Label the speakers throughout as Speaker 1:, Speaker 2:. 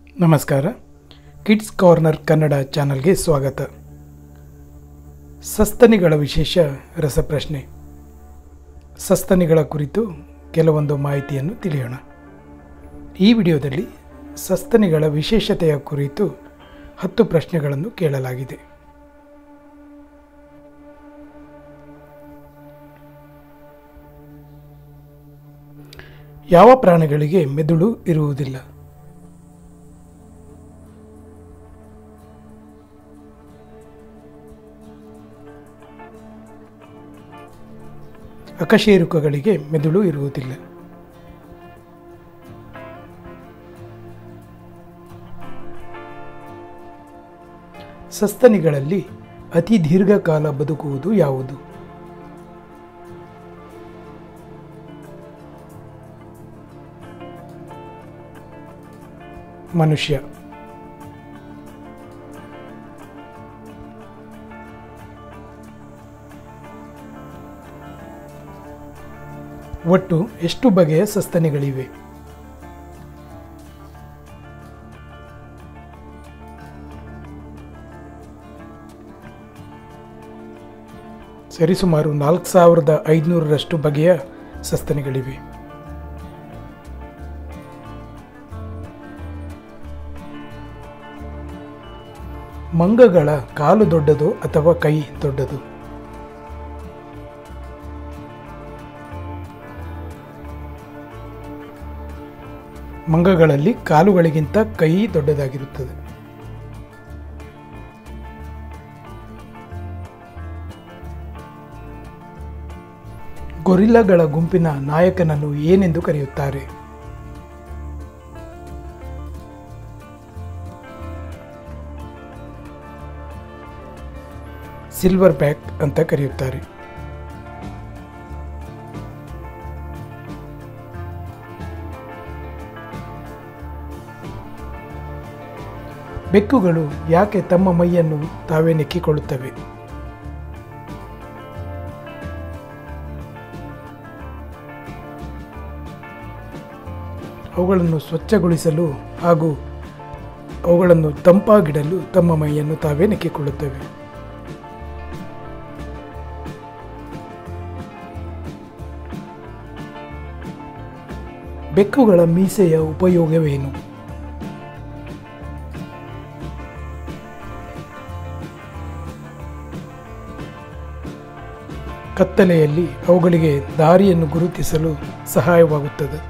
Speaker 1: ನಮಸ್ಕಾರ kids corner Kannada ಚಾನಲ್ಗೆ ಸ್ವಾಗತ ಸಸ್ತನಿಗಳ ವಿಶೇಷ ರಸಪ್ರಶ್ನೆ ಸಸ್ತನಿಗಳ ಕುರಿತು ಕೆಲವೊಂದು ಮಾಹಿತಿಯನ್ನು ತಿಳಿಯೋಣ ಈ ವಿಡಿಯೋದಲ್ಲಿ ಸಸ್ತನಿಗಳ ವಿಶೇಷತೆಯ ಕುರಿತು ಹತ್ತು ಪ್ರಶ್ನೆಗಳನ್ನು ಕೇಳಲಾಗಿದೆ ಯಾವ ಪ್ರಾಣಿಗಳಿಗೆ ಮೆದುಳು ಇರುವುದಿಲ್ಲ ಅಕಶೇರುಕಗಳಿಗೆ ಮೆದುಳು ಇರುವುದಿಲ್ಲ ಸಸ್ತನಿಗಳಲ್ಲಿ ಅತಿ ದೀರ್ಘಕಾಲ ಬದುಕುವುದು ಯಾವುದು ಮನುಷ್ಯ ಒಟ್ಟು ಎಷ್ಟು ಬಗೆಯ ಸಸ್ತನಿಗಳಿವೆ ಸರಿಸುಮಾರು ನಾಲ್ಕು ಸಾವಿರದ ಐದುನೂರರಷ್ಟು ಬಗೆಯ ಸಸ್ತನಿಗಳಿವೆ ಮಂಗಗಳ ಕಾಲು ದೊಡ್ಡದು ಅಥವಾ ಕೈ ದೊಡ್ಡದು ಮಂಗಗಳಲ್ಲಿ ಕಾಲುಗಳಿಗಿಂತ ಕೈ ದೊಡ್ಡದಾಗಿರುತ್ತದೆ ಗೊರಿಲ್ಲಗಳ ಗುಂಪಿನ ನಾಯಕನನ್ನು ಏನೆಂದು ಕರೆಯುತ್ತಾರೆ ಸಿಲ್ವರ್ ಬ್ಯಾಕ್ ಅಂತ ಕರೆಯುತ್ತಾರೆ ಬೆಕ್ಕುಗಳು ಯಾಕೆ ತಮ್ಮ ಮೈಯನ್ನು ತಾವೇ ನೆಕ್ಕಿಕೊಳ್ಳುತ್ತವೆ ಅವುಗಳನ್ನು ಸ್ವಚ್ಛಗೊಳಿಸಲು ಹಾಗೂ ಅವುಗಳನ್ನು ತಂಪಾಗಿಡಲು ತಮ್ಮ ಮೈಯನ್ನು ತಾವೇ ನೆಕ್ಕಿಕೊಳ್ಳುತ್ತವೆ ಬೆಕ್ಕುಗಳ ಮೀಸೆಯ ಉಪಯೋಗವೇನು ಕತ್ತಲೆಯಲ್ಲಿ ಅವುಗಳಿಗೆ ದಾರಿಯನ್ನು ಗುರುತಿಸಲು ಸಹಾಯವಾಗುತ್ತದೆ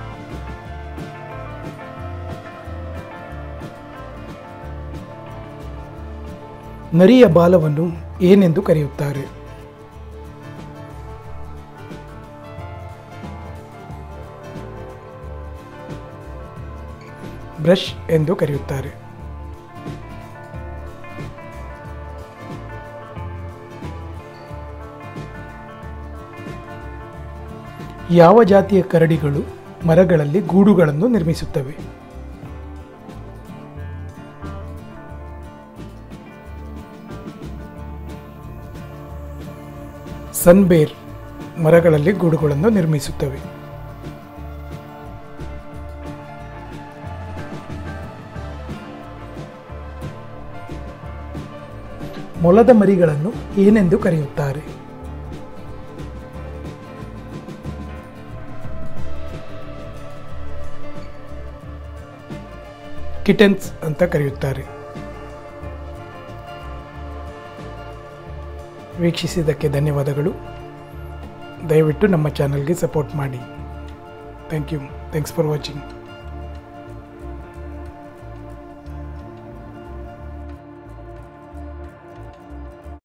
Speaker 1: ನರಿಯ ಬಾಲವನ್ನು ಏನೆಂದು ಕರೆಯುತ್ತಾರೆ ಬ್ರಷ್ ಎಂದು ಕರೆಯುತ್ತಾರೆ ಯಾವ ಜಾತಿಯ ಕರಡಿಗಳು ಮರಗಳಲ್ಲಿ ಗೂಡುಗಳನ್ನು ನಿರ್ಮಿಸುತ್ತವೆ ಸನ್ಬೇರ್ ಮರಗಳಲ್ಲಿ ಗೂಡುಗಳನ್ನು ನಿರ್ಮಿಸುತ್ತವೆ ಮೊಲದ ಮರಿಗಳನ್ನು ಏನೆಂದು ಕರೆಯುತ್ತಾರೆ ಕಿಟೆನ್ಸ್ ಅಂತ ಕರೆಯುತ್ತಾರೆ ವೀಕ್ಷಿಸಿದ್ದಕ್ಕೆ ಧನ್ಯವಾದಗಳು ದಯವಿಟ್ಟು ನಮ್ಮ ಚಾನಲ್ಗೆ ಸಪೋರ್ಟ್ ಮಾಡಿ thank you thanks for watching